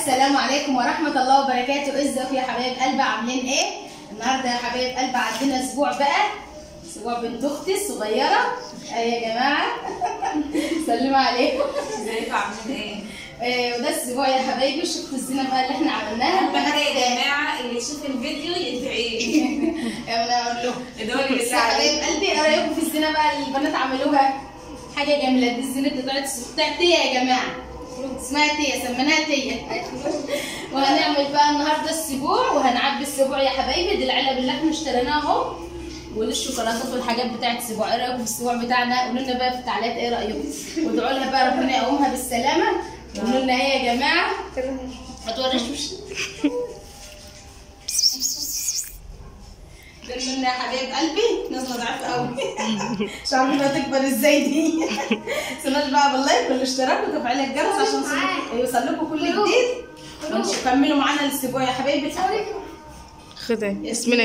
السلام عليكم ورحمة الله وبركاته ازيكم يا حبايب قلب عاملين ايه؟ النهارده يا حبايب قلب عندنا اسبوع بقى اسبوع بنت اختي الصغيرة ايه يا جماعة سلموا عليكم ازيكم عاملين ايه؟ إيه وده الاسبوع يا حبايبي شفتوا الزينة بقى اللي احنا عملناها البنات يا جماعه اللي يشوف الفيديو يدعي يا انا اقول لهم ادعوا لي بس بالله يا عليك حبايب قلبي ايه رايكم في الزينة بقى اللي البنات عملوها؟ حاجة جميلة دي الزينة بتاعت بتاعت تيا يا جماعة اسمها تيا سميناها تيا وهنعمل بقى النهارده السبوع وهنعبي السبوع يا حبايبي دي العلب اللي احنا اشتريناها اهو والشوكولاتات والحاجات بتاعت السبوع ايه رايكم في السبوع بتاعنا قولوا لنا بقى في التعليقات ايه رايكم وادعوا لها بقى ربنا يقومها بالسلامه قولوا لنا ايه يا جماعه ما توريش وش قولوا لنا يا حبايب قلبي نازله ضعيفه قوي مش عارفه تكبر ازاي دي سناش بقى بالله كل اشتراك وتفعيل الجرس عشان يوصل- يوصل لكم كل جديد كملوا معانا الاسبوع يا حبايبي خدي اسمنا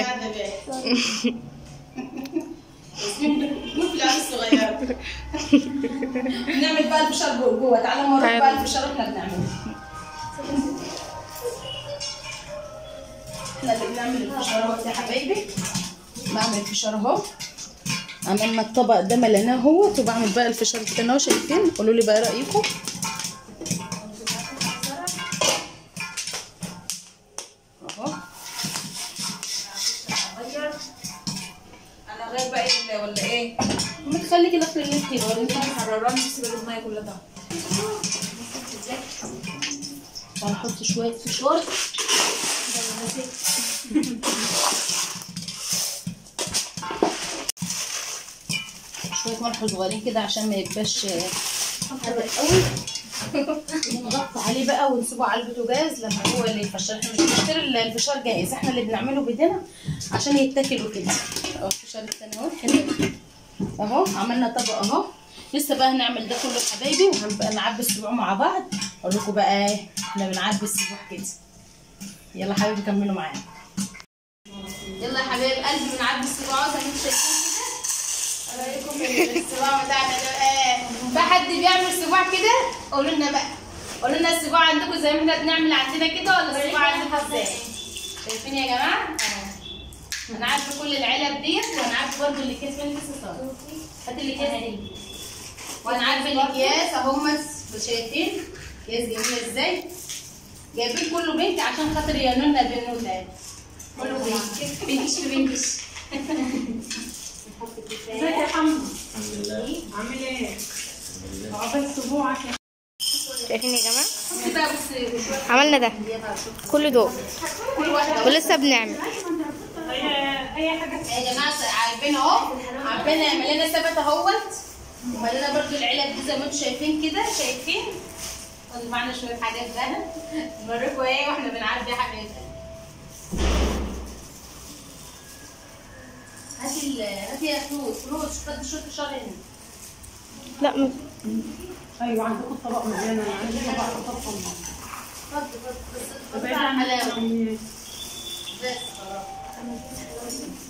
ياسمين مو في العيال الصغيرة نعمل بقى الفشار جوه جوه تعالوا نوريك تعالوا. بقى الفشار احنا بنعمله احنا اللي بنعمل الفشار اهو يا حبايبي بعمل الفشار اهو عملنا الطبق ده مليناه اهوت وبعمل بقى الفشار بتاعنا اهو شايفين قولوا لي بقى إيه رايكم اهو انا غير بقى ايه ولا ايه؟ ما تخلي كده في اللي كده ولا انت حرراني بس بجيب الميه كلها ده هنحط شوية فشار شوية ملح صغيرين كده عشان ما يبقاش حادق قوي نغطي عليه بقى ونسيبه على البوتاجاز لما هو اللي يفشر احنا مش بنشتري الفشار جاهز احنا اللي بنعمله بايدينا عشان يتاكل وكده اهو الفشار التاني اهو حلو اهو عملنا طبق اهو لسه بقى هنعمل ده كله يا حبايبي وهنبقى نعبي السبوع مع بعض اقول لكم بقى ايه احنا بنعبي السبوع كده يلا حبايبي كملوا معانا يلا يا حبايب قلبي بنعبي السبوع زي ما انتم شايفين كده رايكم السبوع بتاعنا ده ايه في حد بيعمل سبوع كده قولوا لنا بقى قولوا لنا السبوع عندكم زي ما احنا بنعمل عندنا كده ولا السبوع عندكم ازاي شايفين يا جماعه اهو هنعبي كل العلب ديت وهنعبي برضه الاكياس فين لسه صار هات الاكياس دي وهنعبي الاكياس اهم شايفين اكياس جميله ازاي جايبين كله بنك عشان خاطر ينونا بنوته كله بنك بنكش في بنكش ازيك يا حمد؟ عامل ايه؟ عقبال اسبوعك شايفين يا جماعه كده بص شويه عملنا ده كل دول كل واحده ولسه بنعمل اي حاجه يا جماعه عارفين اهو عارفين ملينا ثبت اهوت وملينا برضو العلب دي زي ما انتم شايفين كده شايفين خدوا معانا شويه حاجات بقى نوريكم ايه واحنا بنعبي حاجات هاتي ال هاتي يا فلوس فلوس خد شويه فشار هنا لا م- ايوه عندكم الطبق مليان انا عندي طبق طبق خد خد بس خد على الحلاوه بس خلاص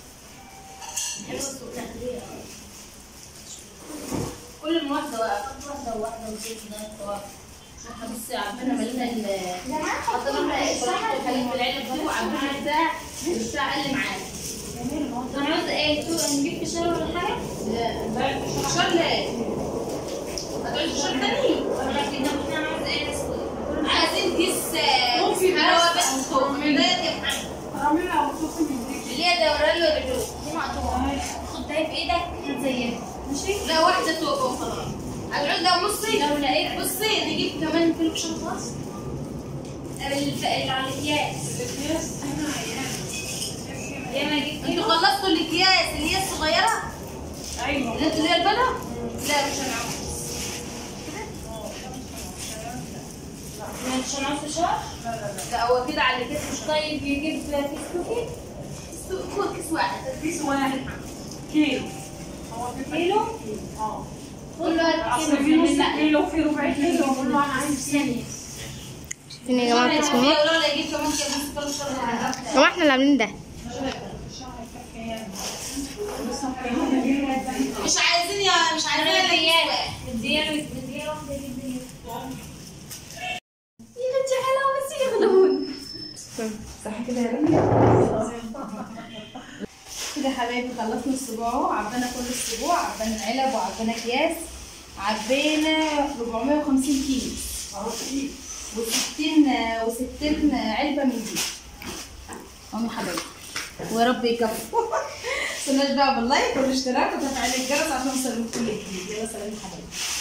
كل من واحدة واحدة واحدة وواحدة وزيت احنا بصي عبينا ملينا ال حطينا احنا الشحن في العلب دي وعبينا البتاع البتاع قل معانا انا عاوزه ايه تو نجيب فشار ولا حاجه لا فشار لا هتعوز فشار تاني لكن احنا عاوزه ايه نسوي عايزين كيس حلاوة بس فوق من ده يا محمد اعملها وخصوصي من دي اللي هي دوران له رجله دي مقطوعة خد ده في ايدك هتزينها ماشي لا واحدة توبة وخلاص هتعوز لو بصي لو لقيت بصي نجيب كمان كيلو فشار خلاص الف- اللي على الاكياس يا ما اجيب انتوا كيلو خلصتوا الاكياس اللي هي الصغيرة ايوه اللي انتوا اللي هي البنا لا مش هنعمل مش هنعوز فشار لا هو كده على كده مش طيب يجيب كيس كوكي هو كيس واحد كيس واحد كيلو هو في كيلو اه كل واحد اصل في نص كيلو وفي ربع كيلو كل واحد عايز ثانيه شايفين يا جماعه التصميمات يقولوا لي اجيب كمان كيلو كيلو شرب يا جماعه احنا اللي عاملين ده مش عايزين يا مش عايزين الا كيس واحد مدياله مدياله واحده جدا يا بنتي حلاوه بس يا صح كده يا ربي كده يا حبايبي خلصنا السبوع اهو عبينا كل السبوع عبينا علب وعبينا اكياس عبينا 450 كيلو و60 و60 علبه من دي اهو يا حبايبي ويا رب يكفي مالناش دعوه باللايك والاشتراك وتفعيل الجرس عشان نوصل لكل جديد يلا سلام يا حبايبي